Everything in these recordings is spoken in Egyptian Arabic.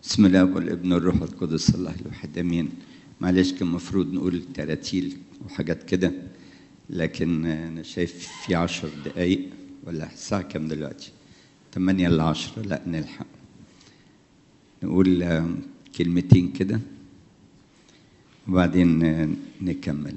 بسم الله والابن والروح القدس الله الواحد امين معلش كان المفروض نقول تراتيل وحاجات كده لكن انا شايف في عشر دقايق ولا الساعة كام دلوقتي؟ 8 ل 10 لا نلحق نقول آه، كلمتين كده وبعدين آه، نكمل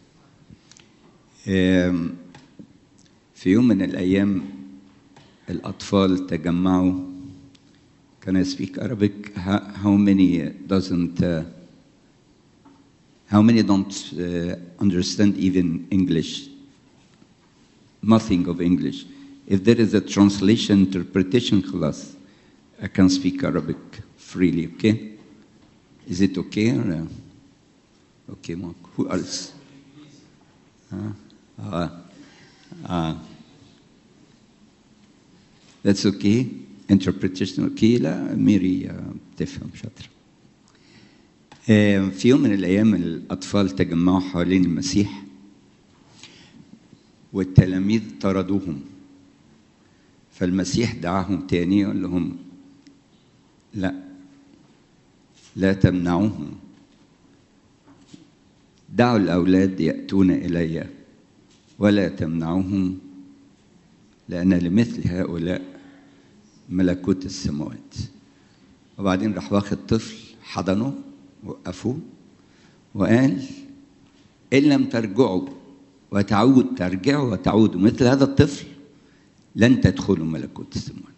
آم، في يوم من الأيام الأطفال تجمعوا Can I speak Arabic? How, how many doesn't uh, how many don't uh, understand even English? Nothing of English. If there is a translation interpretation class, I can speak Arabic freely. Okay? Is it okay? Or, uh, okay, Mark. Who else? Uh, uh, uh, that's okay. Interpretation okay. لا ميري آه، تفهم شاطرة. آه، في يوم من الأيام الأطفال تجمعوا حوالين المسيح والتلاميذ طردوهم فالمسيح دعاهم تاني يقول لهم لا لا تمنعوهم دعوا الأولاد يأتون إلي ولا تمنعوهم لأن لمثل هؤلاء ملكوت السماوات وبعدين راح واخد طفل حضنه وقفوه وقال إن لم ترجعوا وتعود ترجعوا وتعودوا مثل هذا الطفل لن تدخلوا ملكوت السماوات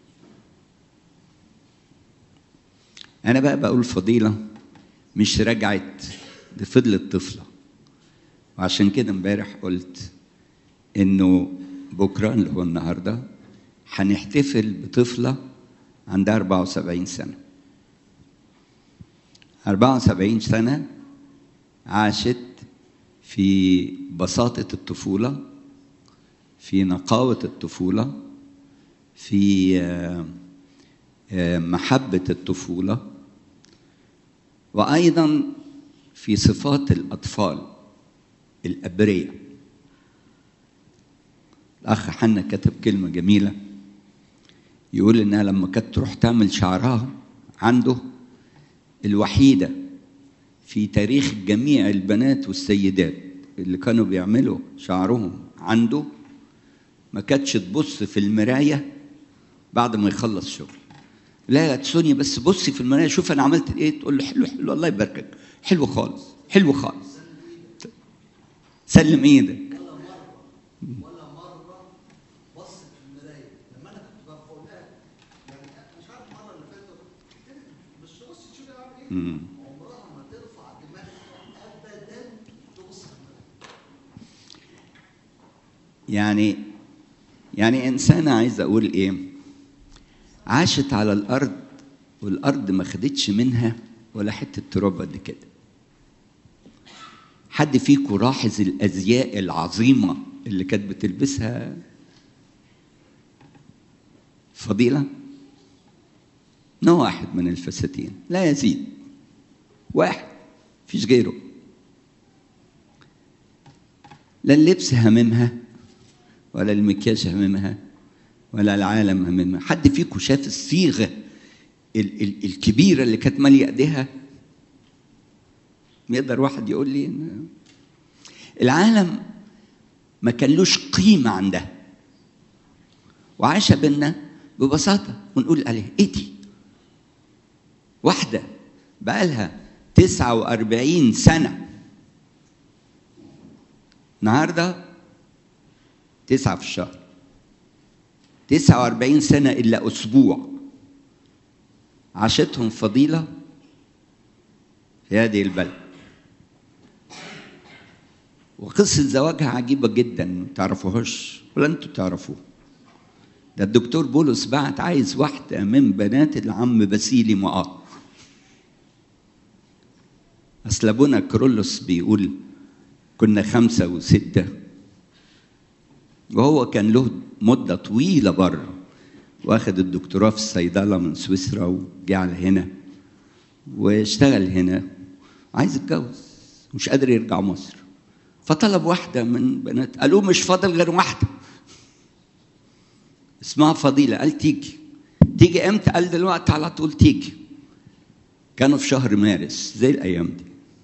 أنا بقى بقول فضيلة مش رجعت دي فضلت طفلة وعشان كده امبارح قلت إنه بكرة اللي هو النهاردة هنحتفل بطفلة عندها 74 سنة 74 سنة عاشت في بساطة الطفولة في نقاوة الطفولة في آه، آه، محبة الطفولة وأيضا في صفات الأطفال الأبرية الأخ حنا كتب كلمة جميلة يقول إنها لما كانت تروح تعمل شعرها عنده الوحيدة في تاريخ جميع البنات والسيدات اللي كانوا بيعملوا شعرهم عنده ما كانتش تبص في المراية بعد ما يخلص شغل لا يا سونيا بس بصي في المراية شوف أنا عملت إيه تقول له حلو حلو الله يباركك حلو خالص حلو خالص سلم إيدك ولا مره بصت في المرايه لما انا كنت بقول لها يعني مش عارف المره اللي فاتت مش تبص تشوفي عامل ايه مم. عمرها ما ترفع دماغها ابدا تبص في المرايه يعني يعني إنسانة عايز أقول إيه عاشت على الأرض والأرض ما خدتش منها ولا حتة تراب قد كده حد فيكم لاحظ الأزياء العظيمة اللي كانت بتلبسها فضيلة نوع واحد من الفساتين لا يزيد واحد فيش غيره لا اللبس هممها ولا المكياج هممها ولا العالم هممها حد فيكم شاف الصيغه ال- ال- الكبيره اللي كانت ماليه ايديها يقدر واحد يقول لي إن العالم ما كانلوش قيمه عندها وعايشه بينا ببساطه ونقول عليها ايه دي واحده بقالها 49 سنه النهارده تسعة في الشهر تسعة وأربعين سنة إلا أسبوع عاشتهم فضيلة في هذه البلد وقصة زواجها عجيبة جدا ما تعرفوهاش ولا انتوا تعرفوها ده الدكتور بولس بعت عايز واحدة من بنات العم باسيلي مقاط أصل أبونا كرولوس بيقول كنا خمسة وستة وهو كان له مدة طويلة بره واخد الدكتوراه في الصيدلة من سويسرا وجه على هنا واشتغل هنا عايز يتجوز مش قادر يرجع مصر فطلب واحدة من بنات قالوا مش فاضل غير واحدة اسمها فضيلة قال تيجي تيجي امتى قال دلوقتي على طول تيجي كانوا في شهر مارس زي الايام دي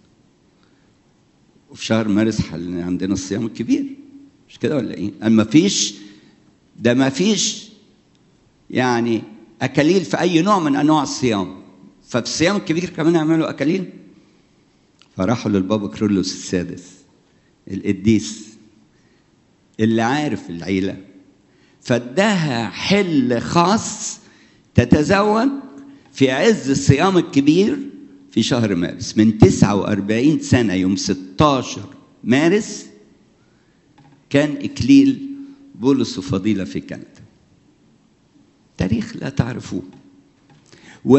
وفي شهر مارس حل عندنا الصيام الكبير مش كده ولا ايه؟ اما فيش ده ما فيش يعني اكاليل في اي نوع من انواع الصيام ففي الصيام الكبير كمان يعملوا اكاليل فراحوا للبابا كرولوس السادس القديس اللي عارف العيله فاداها حل خاص تتزوج في عز الصيام الكبير في شهر مارس من 49 سنة يوم 16 مارس كان إكليل بولس وفضيلة في كندا تاريخ لا تعرفوه و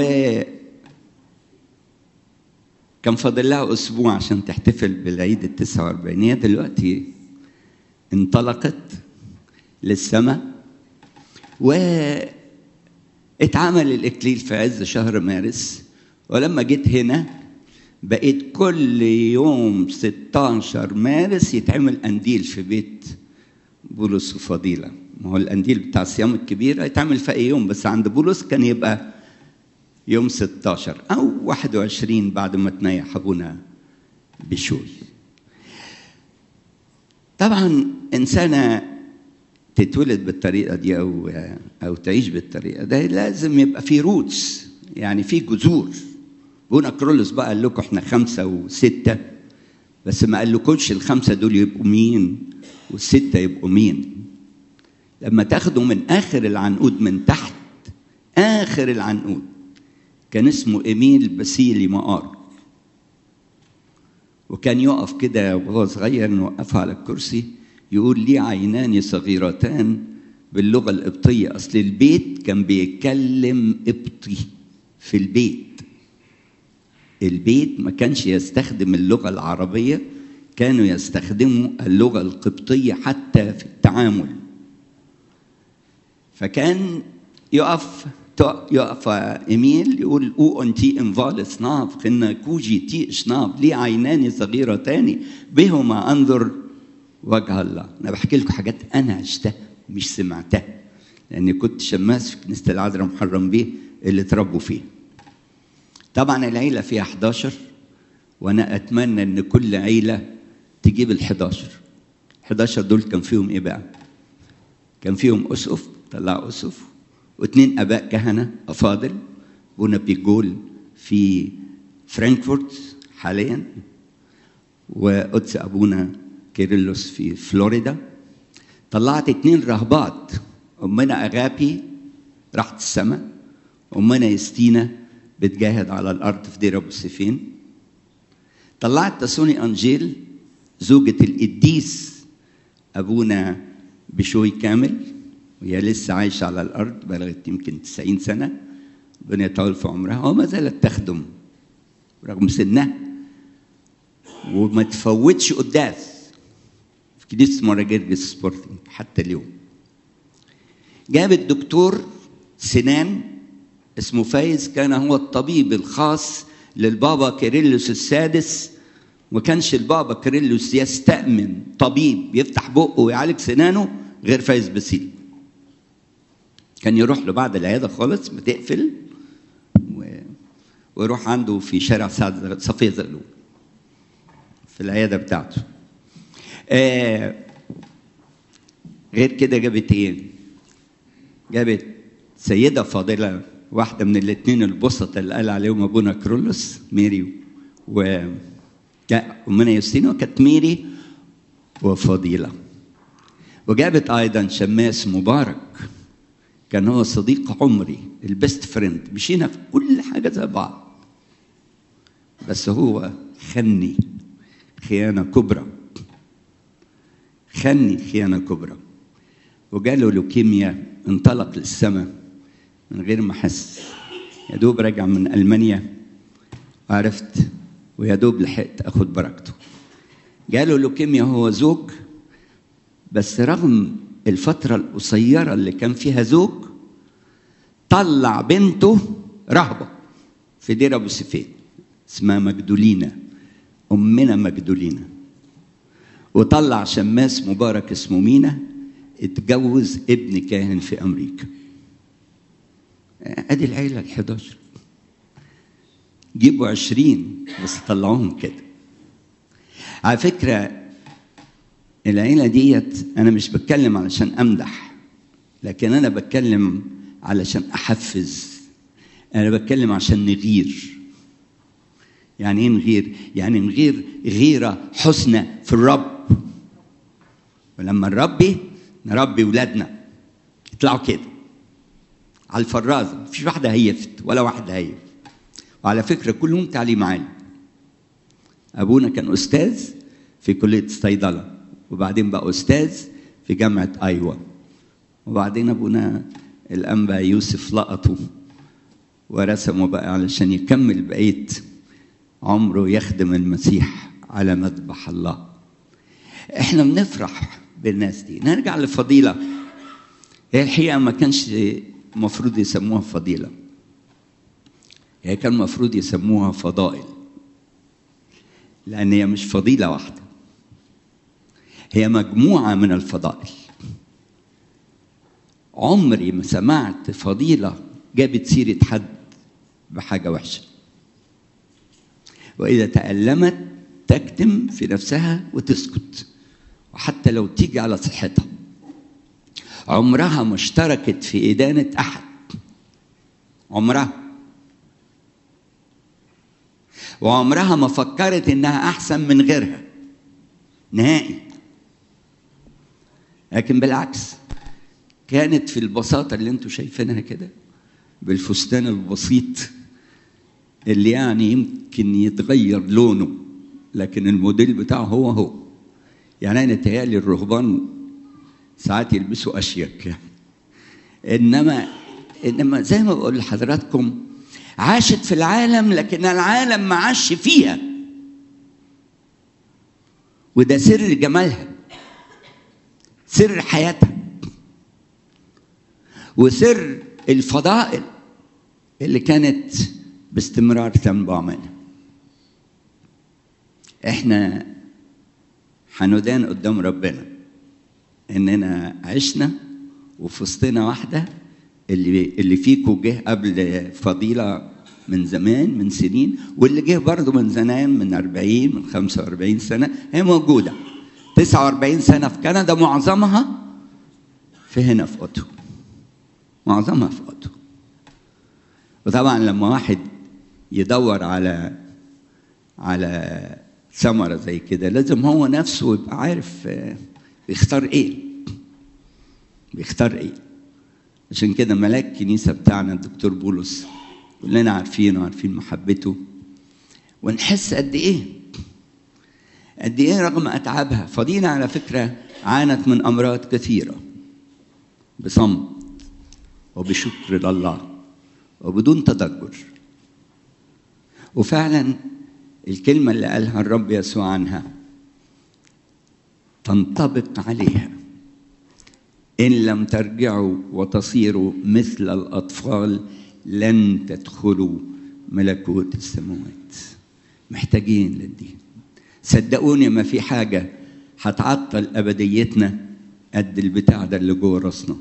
كان فاضل لها أسبوع عشان تحتفل بالعيد ال 49 هي دلوقتي انطلقت للسماء و اتعمل الإكليل في عز شهر مارس ولما جيت هنا بقيت كل يوم 16 مارس يتعمل قنديل في بيت بولس وفضيلة ما هو القنديل بتاع الصيام الكبير هيتعمل في أي يوم بس عند بولس كان يبقى يوم 16 أو 21 بعد ما تنيح أبونا بشوي طبعا إنسانة تتولد بالطريقة دي أو أو تعيش بالطريقة ده لازم يبقى في روتس يعني في جذور بونا كرولوس بقى قال لكم احنا خمسة وستة بس ما قالكوش الخمسة دول يبقوا مين والستة يبقوا مين لما تاخدوا من آخر العنقود من تحت آخر العنقود كان اسمه إيميل باسيلي مقار وكان يقف كده وهو صغير نوقفه على الكرسي يقول لي عينان صغيرتان باللغة القبطية أصل البيت كان بيتكلم قبطي في البيت البيت ما كانش يستخدم اللغة العربية كانوا يستخدموا اللغة القبطية حتى في التعامل فكان يقف يقف ايميل يقول او انتي انفال سناف خنا كوجي تي شناف لي عينان صغيرتان بهما انظر وجه الله انا بحكي لكم حاجات انا عشتها مش سمعتها لاني كنت شماس في كنيسه العذراء محرم بيه اللي اتربوا فيه طبعا العيله فيها 11 وانا اتمنى ان كل عيله تجيب ال 11 11 دول كان فيهم ايه بقى كان فيهم اسقف طلعوا اسقف واثنين اباء كهنه افاضل بونا بيجول في فرانكفورت حاليا وقدس ابونا كيرلس في فلوريدا طلعت اتنين رهبات امنا اغابي راحت السماء امنا يستينا بتجاهد على الارض في دير ابو سيفين طلعت تسوني انجيل زوجة القديس ابونا بشوي كامل وهي لسه عايشة على الارض بلغت يمكن 90 سنة ربنا يطول في عمرها وما زالت تخدم رغم سنها وما تفوتش قداس في كنيسة مراجرجس سبورتنج حتى اليوم جابت دكتور سنان اسمه فايز كان هو الطبيب الخاص للبابا كيرلس السادس ما كانش البابا كيرلس يستأمن طبيب يفتح بقه ويعالج سنانه غير فايز بسيل كان يروح له بعد العيادة خالص بتقفل و... ويروح عنده في شارع سعد صفية زغلول في العيادة بتاعته آه غير كده جابت ايه جابت سيدة فاضلة واحدة من الاثنين البسطة اللي قال عليهم أبونا كرولوس ميري و لا أمنا يوستينو كانت ميري وفضيلة وجابت أيضا شماس مبارك كان هو صديق عمري البيست فريند مشينا في كل حاجة زي بعض بس هو خني خيانة كبرى خني خيانة كبرى وجاله لوكيميا انطلق للسماء من غير ما احس يا دوب راجع من المانيا عرفت ويا دوب لحقت اخد بركته جاله لوكيميا هو زوج بس رغم الفترة القصيرة اللي كان فيها زوج طلع بنته رهبة في دير أبو سفين اسمها مجدولينا أمنا مجدولينا وطلع شماس مبارك اسمه مينا اتجوز ابن كاهن في أمريكا ادي العيله ال 11 جيبوا عشرين بس طلعوهم كده على فكرة العيلة ديت أنا مش بتكلم علشان أمدح لكن أنا بتكلم علشان أحفز أنا بتكلم عشان نغير يعني إيه نغير؟ يعني نغير غيرة حسنى في الرب ولما نربي نربي ولادنا يطلعوا كده على الفرازة مفيش واحدة هيفت ولا واحد هيف وعلى فكرة كلهم تعليم عالي أبونا كان أستاذ في كلية الصيدلة وبعدين بقى أستاذ في جامعة أيوا وبعدين أبونا الأنبا يوسف لقطه ورسمه بقى علشان يكمل بقية عمره يخدم المسيح على مذبح الله احنا بنفرح بالناس دي نرجع لفضيلة هي الحقيقة ما كانش المفروض يسموها فضيلة هي كان المفروض يسموها فضائل لأن هي مش فضيلة واحدة هي مجموعة من الفضائل عمري ما سمعت فضيلة جابت سيرة حد بحاجة وحشة وإذا تألمت تكتم في نفسها وتسكت وحتى لو تيجي على صحتها عمرها ما اشتركت في إدانة أحد عمرها وعمرها ما فكرت إنها أحسن من غيرها نهائي لكن بالعكس كانت في البساطة اللي انتوا شايفينها كده بالفستان البسيط اللي يعني يمكن يتغير لونه لكن الموديل بتاعه هو هو يعني انا تهيألي الرهبان ساعات يلبسوا اشيك يعني انما انما زي ما بقول لحضراتكم عاشت في العالم لكن العالم ما عاش فيها وده سر جمالها سر حياتها وسر الفضائل اللي كانت باستمرار تنبع منها احنا هندان قدام ربنا اننا عشنا وفي وسطنا واحده اللي اللي فيكم جه قبل فضيله من زمان من سنين واللي جه برضه من زمان من 40 من 45 سنه هي موجوده 49 سنه في كندا معظمها في هنا في اوتو معظمها في اوتو وطبعا لما واحد يدور على على ثمرة زي كده لازم هو نفسه يبقى عارف بيختار ايه بيختار ايه عشان كده ملاك الكنيسة بتاعنا الدكتور بولس كلنا عارفينه وعارفين محبته ونحس قد ايه قد ايه رغم اتعابها فضيلة على فكرة عانت من امراض كثيرة بصمت وبشكر لله وبدون تضجر وفعلا الكلمة اللي قالها الرب يسوع عنها تنطبق عليها إن لم ترجعوا وتصيروا مثل الأطفال لن تدخلوا ملكوت السماوات محتاجين للدين صدقوني ما في حاجة هتعطل أبديتنا قد البتاع ده اللي جوه راسنا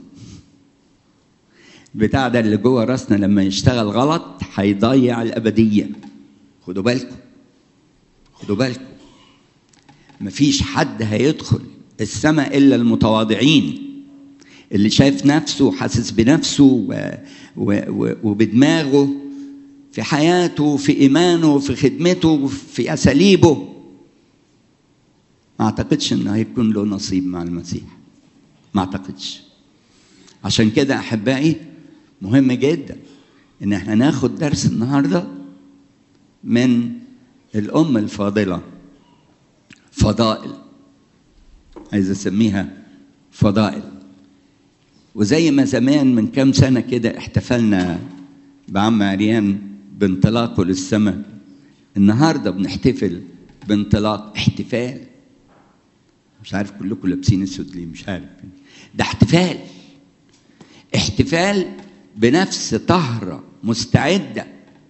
البتاع ده اللي جوه راسنا لما يشتغل غلط هيضيع الأبدية خدوا بالكم خدوا بالكم مفيش حد هيدخل السماء الا المتواضعين اللي شايف نفسه وحاسس بنفسه و... و... و... وبدماغه في حياته في ايمانه في خدمته في اساليبه ما اعتقدش انه هيكون له نصيب مع المسيح ما اعتقدش عشان كده احبائي مهم جدا ان احنا ناخد درس النهارده من الأم الفاضلة فضائل عايز أسميها فضائل وزي ما زمان من كام سنة كده احتفلنا بعم عريان بانطلاقه للسماء النهارده بنحتفل بانطلاق احتفال مش عارف كلكم لابسين اسود ليه مش عارف ده احتفال احتفال بنفس طهرة مستعدة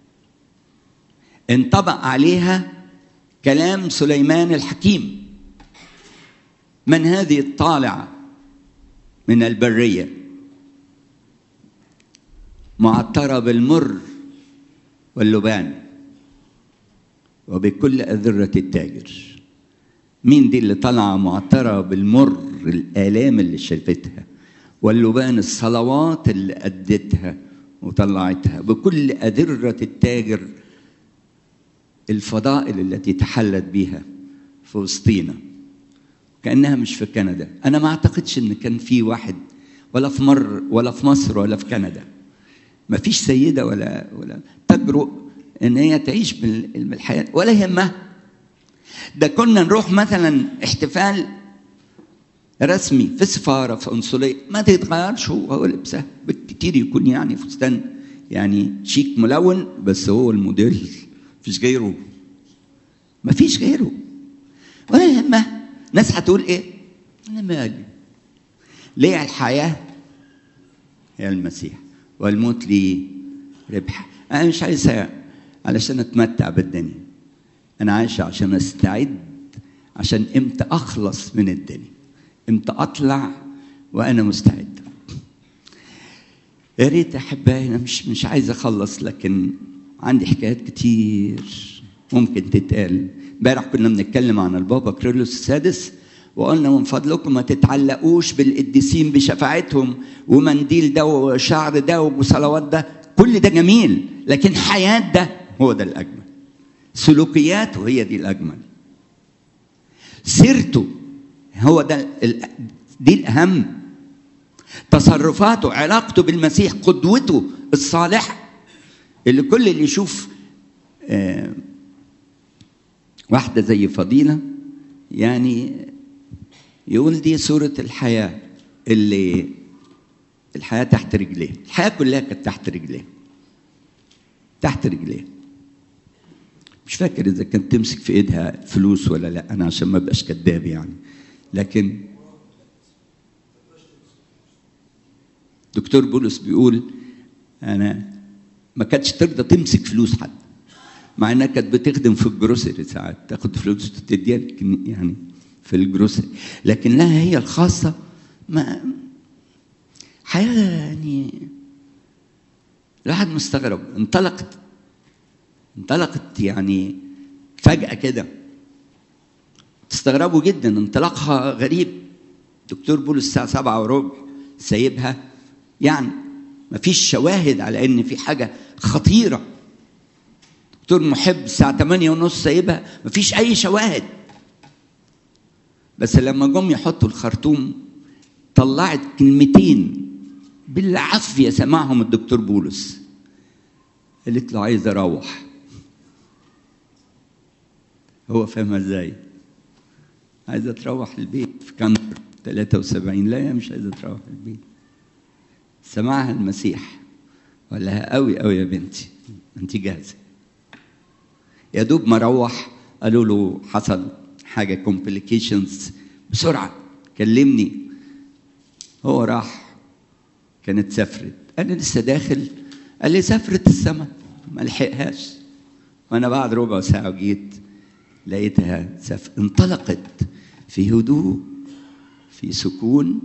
انطبق عليها كلام سليمان الحكيم من هذه الطالعة من البرية معطرة بالمر واللبان وبكل أذرة التاجر مين دي اللي طالعة معترة بالمر الآلام اللي شافتها واللبان الصلوات اللي أدتها وطلعتها بكل أذرة التاجر الفضائل التي تحلت بها في وسطينا كأنها مش في كندا أنا ما أعتقدش إن كان في واحد ولا في مر ولا في مصر ولا في كندا ما فيش سيدة ولا ولا تجرؤ إن هي تعيش بالحياة ولا يهمها ده كنا نروح مثلا احتفال رسمي في سفارة في قنصلية ما تتغيرش هو هو لبسها بالكتير يكون يعني فستان يعني شيك ملون بس هو الموديل مفيش غيره مفيش غيره ولا يهمها ناس هتقول ايه؟ انا مالي ليه الحياة هي المسيح والموت لي ربح انا مش عايزها علشان اتمتع بالدنيا انا عايش عشان استعد عشان امتى اخلص من الدنيا امتى اطلع وانا مستعد يا ريت احبائي انا مش مش عايز اخلص لكن عندي حكايات كتير ممكن تتقال امبارح كنا بنتكلم عن البابا كريلوس السادس وقلنا من فضلكم ما تتعلقوش بالقديسين بشفاعتهم ومنديل ده وشعر ده وصلوات ده كل ده جميل لكن حياة ده هو ده الأجمل سلوكياته هي دي الأجمل سيرته هو ده دي الأهم تصرفاته علاقته بالمسيح قدوته الصالحة اللي كل اللي يشوف آه واحدة زي فضيلة يعني يقول دي صورة الحياة اللي الحياة تحت رجليه الحياة كلها كانت تحت رجليه تحت رجليه مش فاكر إذا كانت تمسك في إيدها فلوس ولا لا أنا عشان ما أبقاش كداب يعني لكن دكتور بولس بيقول أنا ما كانتش ترضى تمسك فلوس حد مع انها كانت بتخدم في الجروسري ساعات تاخد فلوس وتديها يعني في الجروسري لكن لها هي الخاصة ما حياة يعني الواحد مستغرب انطلقت انطلقت يعني فجأة كده تستغربوا جدا انطلاقها غريب دكتور بولس الساعة سبعة وربع سايبها يعني مفيش شواهد على ان في حاجة خطيرة دكتور محب الساعة 8 ونص سايبها مفيش أي شواهد بس لما جم يحطوا الخرطوم طلعت كلمتين بالعافية سمعهم الدكتور بولس قالت له عايز أروح هو فاهمها ازاي عايزة تروح البيت في كانتر 73 لا هي مش عايزة تروح البيت سمعها المسيح قال لها قوي قوي يا بنتي انت جاهزه يا دوب ما روح قالوا له حصل حاجه كومبليكيشنز بسرعه كلمني هو راح كانت سافرت انا لسه داخل قال لي سافرت السما ما لحقهاش وانا بعد ربع ساعه جيت لقيتها سف... انطلقت في هدوء في سكون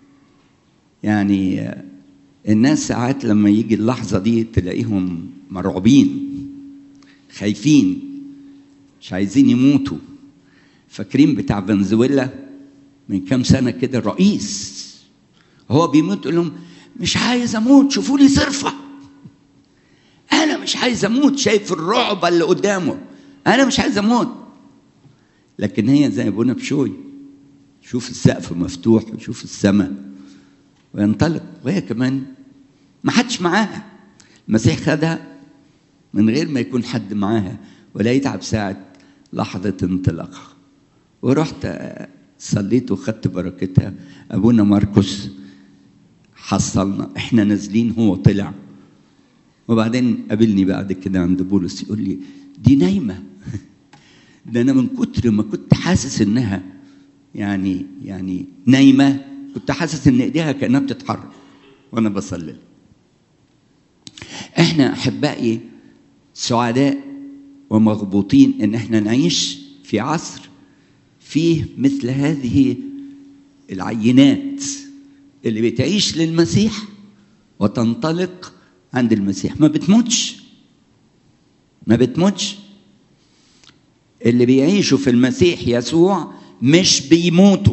يعني الناس ساعات لما يجي اللحظه دي تلاقيهم مرعوبين خايفين مش عايزين يموتوا فاكرين بتاع فنزويلا من كام سنه كده الرئيس هو بيموت يقول لهم مش عايز اموت شوفوا لي صرفه انا مش عايز اموت شايف الرعب اللي قدامه انا مش عايز اموت لكن هي زي ابونا بشوي شوف السقف مفتوح وشوف السماء وينطلق وهي كمان ما حدش معاها المسيح خدها من غير ما يكون حد معاها ولا يتعب ساعة لحظة انطلاقها ورحت صليت وخدت بركتها أبونا ماركوس حصلنا احنا نازلين هو طلع وبعدين قابلني بعد كده عند بولس يقول لي دي نايمة ده أنا من كتر ما كنت حاسس إنها يعني يعني نايمة كنت حاسس إن إيديها كأنها بتتحرك وأنا بصلي احنا أحبائي سعداء ومغبوطين ان احنا نعيش في عصر فيه مثل هذه العينات اللي بتعيش للمسيح وتنطلق عند المسيح ما بتموتش ما بتموتش اللي بيعيشوا في المسيح يسوع مش بيموتوا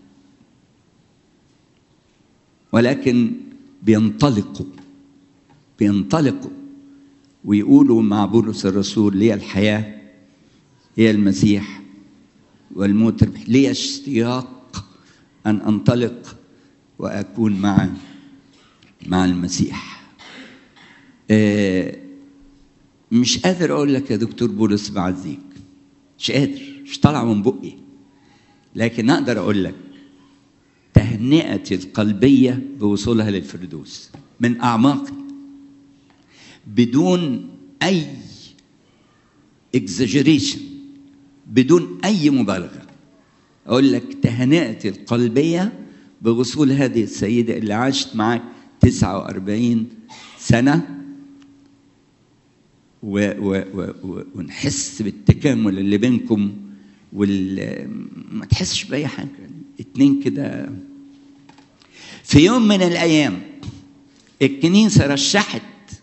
ولكن بينطلقوا بينطلقوا ويقولوا مع بولس الرسول لي الحياة هي المسيح والموت ربح لي اشتياق أن أنطلق وأكون مع مع المسيح آه مش قادر أقول لك يا دكتور بولس بعزيك مش قادر مش طالع من بقي لكن أقدر أقول لك تهنئتي القلبية بوصولها للفردوس من أعماقي بدون أي exaggeration بدون أي مبالغة أقول لك تهنئتي القلبية بوصول هذه السيدة اللي عاشت معك 49 سنة و و و و ونحس بالتكامل اللي بينكم وال ما تحسش بأي حاجة اتنين كده في يوم من الأيام الكنيسة رشحت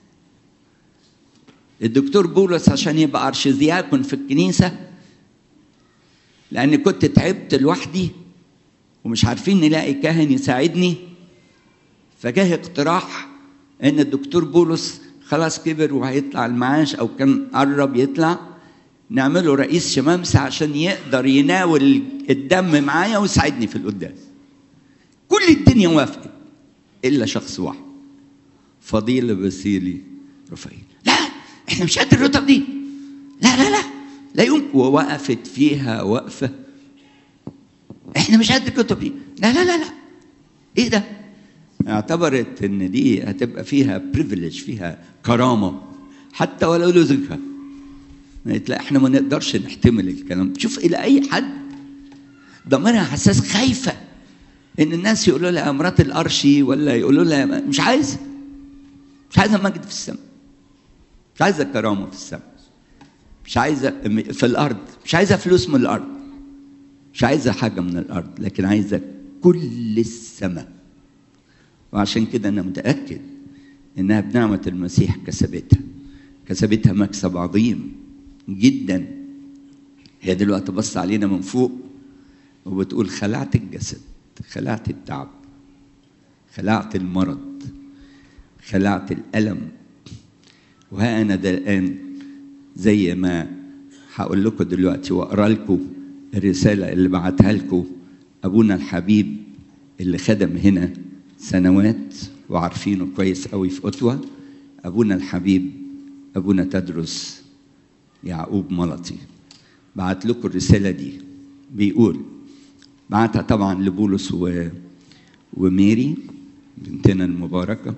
الدكتور بولس عشان يبقى أرشدياكون في الكنيسة لأن كنت تعبت لوحدي ومش عارفين نلاقي كاهن يساعدني فجاه اقتراح ان الدكتور بولس خلاص كبر وهيطلع المعاش او كان قرب يطلع نعمله رئيس شمامسة عشان يقدر يناول الدم معايا ويساعدني في القداس كل الدنيا وافقت الا شخص واحد فضيل بسيلي رفايل لا احنا مش قد الرتب دي لا لا لا لا يمكن ووقفت فيها وقفه احنا مش قد الكتب دي لا لا لا لا ايه ده اعتبرت ان دي هتبقى فيها بريفليج فيها كرامه حتى ولو لزجها لا احنا ما نقدرش نحتمل الكلام شوف الى اي حد ضميرها حساس خايفه ان الناس يقولوا لها مرات الارشي ولا يقولوا لها مش عايزه مش عايزه مجد في السماء مش عايزه كرامه في السماء مش عايزه في الارض مش عايزه فلوس من الارض مش عايزه حاجه من الارض لكن عايزه كل السماء وعشان كده انا متاكد انها بنعمه المسيح كسبتها كسبتها مكسب عظيم جدا هي دلوقتي بص علينا من فوق وبتقول خلعت الجسد خلعت التعب خلعت المرض خلعت الالم وها انا ده الان زي ما هقول لكم دلوقتي واقرا لكم الرسالة اللي بعتها لكم أبونا الحبيب اللي خدم هنا سنوات وعارفينه كويس قوي في أتوى أبونا الحبيب أبونا تدرس يعقوب ملطي بعت لكم الرسالة دي بيقول بعتها طبعا لبولس و... وميري بنتنا المباركة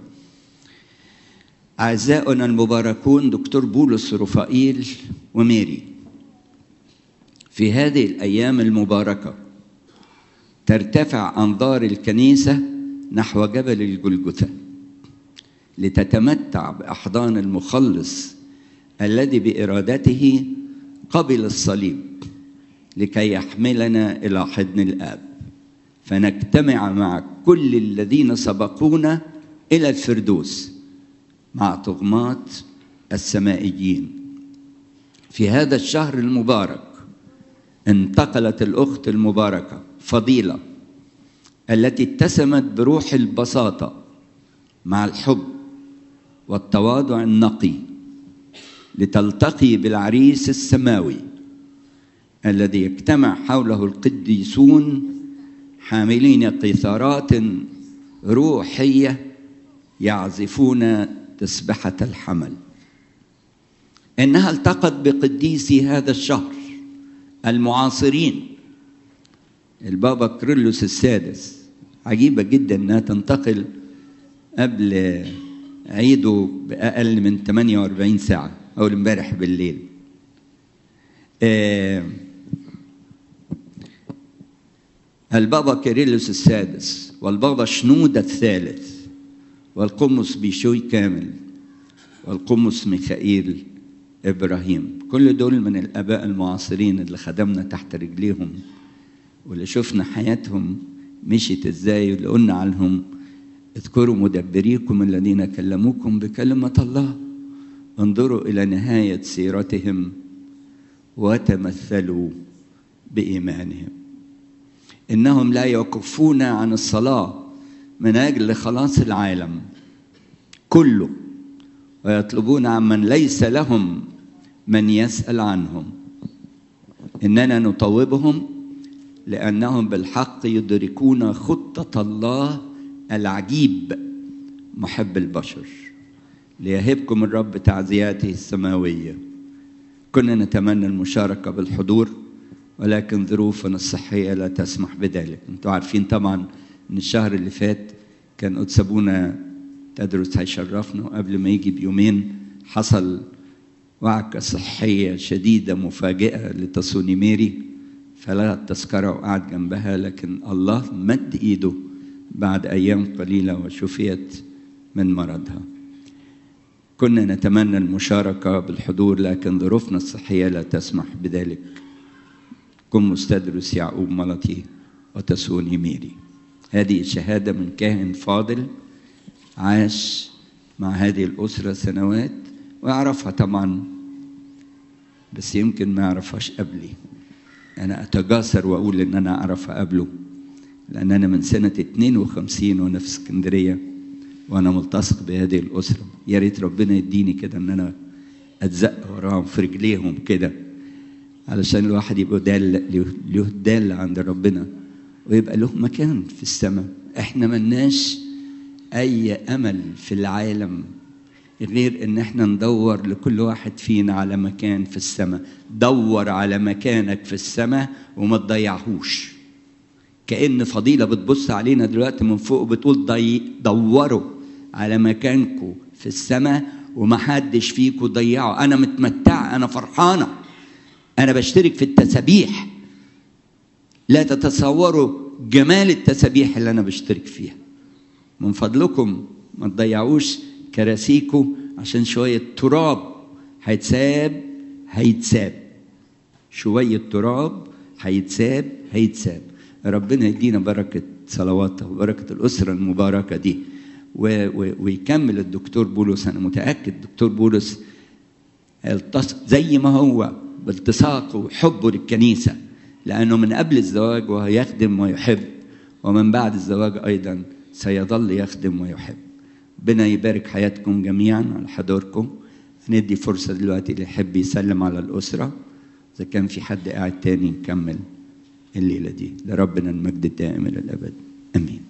أعزائنا المباركون دكتور بولس رفائيل وميري في هذه الايام المباركه ترتفع انظار الكنيسه نحو جبل الجلجثه لتتمتع باحضان المخلص الذي بارادته قبل الصليب لكي يحملنا الى حضن الاب فنجتمع مع كل الذين سبقونا الى الفردوس مع طغمات السمائيين في هذا الشهر المبارك انتقلت الاخت المباركه فضيله التي اتسمت بروح البساطه مع الحب والتواضع النقي لتلتقي بالعريس السماوي الذي يجتمع حوله القديسون حاملين قيثارات روحيه يعزفون تسبحه الحمل انها التقت بقديسي هذا الشهر المعاصرين البابا كريلوس السادس عجيبة جدا انها تنتقل قبل عيده بأقل من 48 ساعة أول امبارح بالليل آه البابا كيرلس السادس والبابا شنودة الثالث والقمص بيشوي كامل والقمص ميخائيل ابراهيم كل دول من الاباء المعاصرين اللي خدمنا تحت رجليهم واللي شفنا حياتهم مشيت ازاي واللي قلنا عنهم اذكروا مدبريكم الذين كلموكم بكلمه الله انظروا الى نهايه سيرتهم وتمثلوا بإيمانهم إنهم لا يكفون عن الصلاة من أجل خلاص العالم كله ويطلبون عمن ليس لهم من يسأل عنهم إننا نطوبهم لأنهم بالحق يدركون خطة الله العجيب محب البشر ليهبكم الرب تعزياته السماوية كنا نتمنى المشاركة بالحضور ولكن ظروفنا الصحية لا تسمح بذلك انتوا عارفين طبعا ان الشهر اللي فات كان قدس ابونا تدرس هيشرفنا وقبل ما يجي بيومين حصل وعكة صحية شديدة مفاجئة لتصوني ميري فلغى التذكرة وقعد جنبها لكن الله مد إيده بعد أيام قليلة وشفيت من مرضها كنا نتمنى المشاركة بالحضور لكن ظروفنا الصحية لا تسمح بذلك كن مستدرس يعقوب ملطي وتسوني ميري هذه شهادة من كاهن فاضل عاش مع هذه الأسرة سنوات ويعرفها طبعا بس يمكن ما يعرفهاش قبلي أنا أتجاسر وأقول إن أنا أعرفها قبله لأن أنا من سنة 52 وأنا في اسكندرية وأنا ملتصق بهذه الأسرة يا ريت ربنا يديني كده إن أنا أتزق وراهم في رجليهم كده علشان الواحد يبقى دال له دال عند ربنا ويبقى له مكان في السماء احنا ملناش اي امل في العالم غير ان احنا ندور لكل واحد فينا على مكان في السماء دور على مكانك في السماء وما تضيعهوش كأن فضيلة بتبص علينا دلوقتي من فوق بتقول ضي... دوروا على مكانكم في السماء ومحدش فيكم ضيعه أنا متمتعة أنا فرحانة أنا بشترك في التسابيح لا تتصوروا جمال التسابيح اللي أنا بشترك فيها من فضلكم ما تضيعوش كراسيكم عشان شوية تراب هيتساب هيتساب شوية تراب هيتساب هيتساب ربنا يدينا بركة صلواته وبركة الأسرة المباركة دي و و ويكمل الدكتور بولس أنا متأكد الدكتور بولس زي ما هو بالتصاقه وحبه للكنيسة لأنه من قبل الزواج وهو يخدم ويحب ومن بعد الزواج أيضا سيظل يخدم ويحب ربنا يبارك حياتكم جميعا على حضوركم ندي فرصة دلوقتي اللي يحب يسلم على الأسرة إذا كان في حد قاعد تاني نكمل الليلة دي لربنا المجد الدائم إلى الأبد آمين